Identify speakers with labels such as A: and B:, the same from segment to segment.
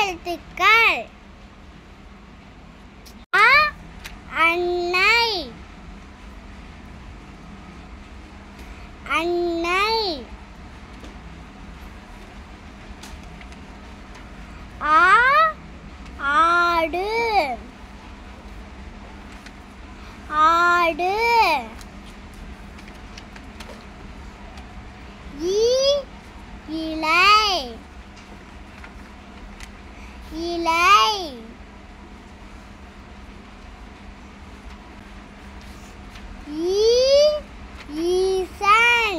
A: எழுத்துக்கள் அ அன்னை அன்னை ஆ ஆடு ஆடு ஈ இலை இலை ஈ ஈசன்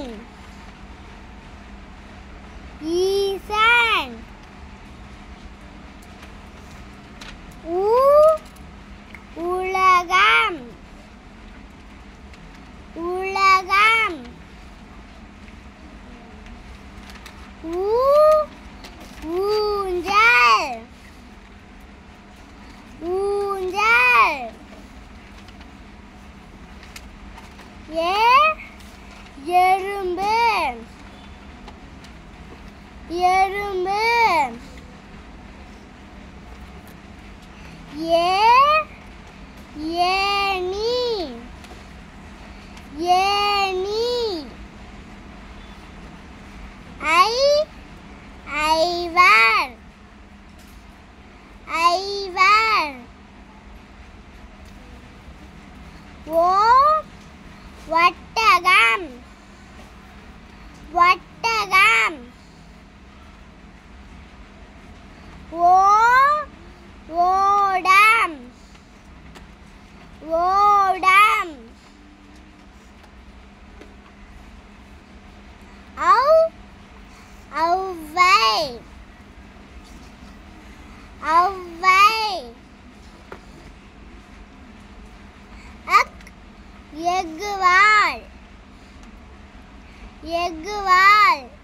A: ஈசன் உ உலகம் உலகம் ஊ ஊஞ்சல் ஊஞ்சல் ஏ எறும்பு எறும்பு ஏ ஏனி ஏனி ஐ ஐவர் ஐவர் ஓ வட்டகம் வட்டகம் ஓ ஓடம் ஓடம் ஔ ஔவை ஔவை அக் எக்குவாள் எக்குவாள்